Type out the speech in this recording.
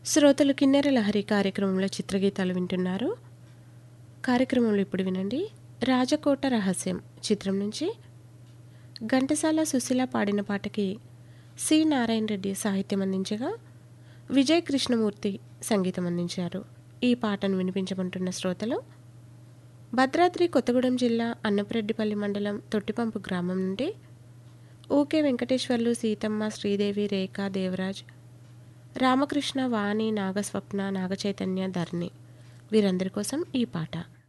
శ్రోతలు కిన్నెర లహరి కార్యక్రమంలో చిత్రగీతాలు వింటున్నారు కార్యక్రమంలో ఇప్పుడు వినండి రాజకోట రహస్యం చిత్రం నుంచి ఘంటసాల సుశీల పాడిన పాటకి సి నారాయణ రెడ్డి సాహిత్యం అందించగా విజయ్ కృష్ణమూర్తి సంగీతం అందించారు ఈ పాటను వినిపించమంటున్న శ్రోతలు భద్రాద్రి కొత్తగూడెం జిల్లా అన్నపురెడ్డిపల్లి మండలం తొట్టిపంపు గ్రామం నుండి ఊకే వెంకటేశ్వర్లు సీతమ్మ శ్రీదేవి రేఖ దేవరాజ్ రామకృష్ణ వాణి నాగస్వప్న నాగచైతన్య ధర్ని వీరందరి కోసం ఈ పాట